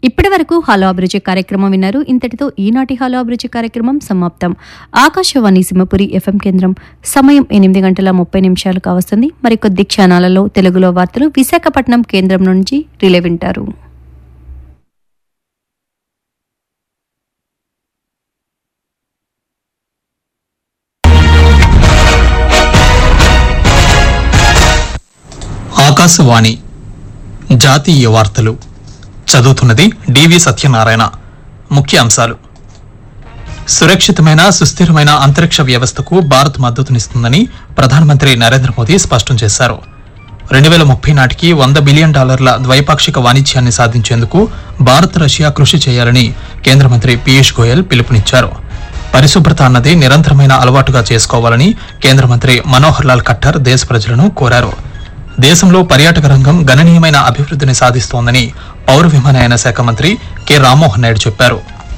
ఇప్పటి వరకు హలో అభిరుచి కార్యక్రమం విన్నారు ఇంతటితో ఈనాటి హలో అభిరుచి కార్యక్రమం సమాప్తం ఆకాశవాణి సింహపురి ఎఫ్ఎం కేంద్రం సమయం ఎనిమిది గంటల ముప్పై నిమిషాలు కావస్తుంది మరికొద్ది క్షణాలలో తెలుగులో వార్తలు విశాఖపట్నం కేంద్రం నుంచి రిలే వింటారు ఆకాశవాణి జాతీయ వార్తలు చదువుతున్నది డివి సత్యనారాయణ ముఖ్య అంశాలు సురక్షితమైన సుస్థిరమైన అంతరిక్ష వ్యవస్థకు భారత్ మద్దతునిస్తుందని ప్రధానమంత్రి నరేంద్ర మోదీ స్పష్టం చేశారు రెండు వేల ముప్పై నాటికి వంద బిలియన్ డాలర్ల ద్వైపాక్షిక వాణిజ్యాన్ని సాధించేందుకు భారత్ రష్యా కృషి చేయాలని కేంద్ర మంత్రి పీయూష్ గోయల్ పిలుపునిచ్చారు పరిశుభ్రత అన్నది నిరంతరమైన అలవాటుగా చేసుకోవాలని కేంద్ర మంత్రి మనోహర్ లాల్ ఖట్టర్ దేశ ప్రజలను కోరారు దేశంలో పర్యాటక రంగం గణనీయమైన అభివృద్ధిని సాధిస్తోందని పౌర విమానయాన శాఖ మంత్రి కె రామ్మోహన్ నాయుడు చెప్పారు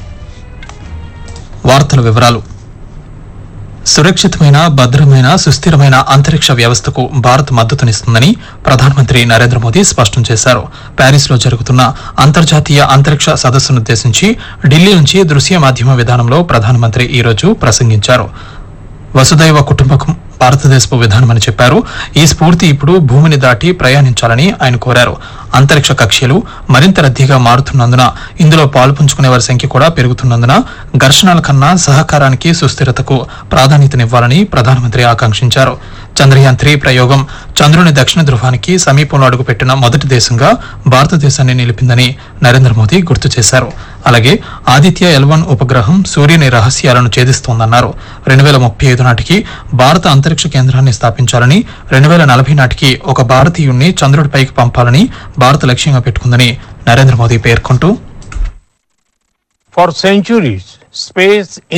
వార్తల వివరాలు సురక్షితమైన భద్రమైన సుస్థిరమైన అంతరిక్ష వ్యవస్థకు భారత్ మద్దతునిస్తుందని ప్రధానమంత్రి నరేంద్ర మోదీ స్పష్టం చేశారు ప్యారిస్ లో జరుగుతున్న అంతర్జాతీయ అంతరిక్ష సదస్సునుద్దేశించి ఢిల్లీ నుంచి దృశ్య మాధ్యమ విధానంలో ప్రధానమంత్రి ఈ రోజు ప్రసంగించారు వసుదైవ కుటుంబకం భారతదేశపు విధానమని చెప్పారు ఈ స్ఫూర్తి ఇప్పుడు భూమిని దాటి ప్రయాణించాలని ఆయన కోరారు అంతరిక్ష కక్ష్యలు మరింత రద్దీగా మారుతున్నందున ఇందులో పాల్పంచుకునే వారి సంఖ్య కూడా పెరుగుతున్నందున ఘర్షణల కన్నా సహకారానికి సుస్థిరతకు ప్రాధాన్యతనివ్వాలని ప్రధానమంత్రి ఆకాంక్షించారు చంద్రయాన్ త్రీ ప్రయోగం చంద్రుని దక్షిణ ధ్రువానికి సమీపంలో అడుగుపెట్టిన మొదటి దేశంగా భారతదేశాన్ని నిలిపిందని నరేంద్ర మోదీ గుర్తు చేశారు అలాగే ఆదిత్య ఎల్వన్ ఉపగ్రహం సూర్యుని రహస్యాలను ఛేదిస్తోందన్నారు రెండు వేల ముప్పై ఐదు నాటికి భారత అంతరిక్ష కేంద్రాన్ని స్థాపించాలని రెండు వేల నలభై నాటికి ఒక భారతీయుణ్ణి చంద్రుడిపైకి పంపాలని భారత లక్ష్యంగా పెట్టుకుందని నరేంద్ర మోదీ పేర్కొంటూ For centuries, space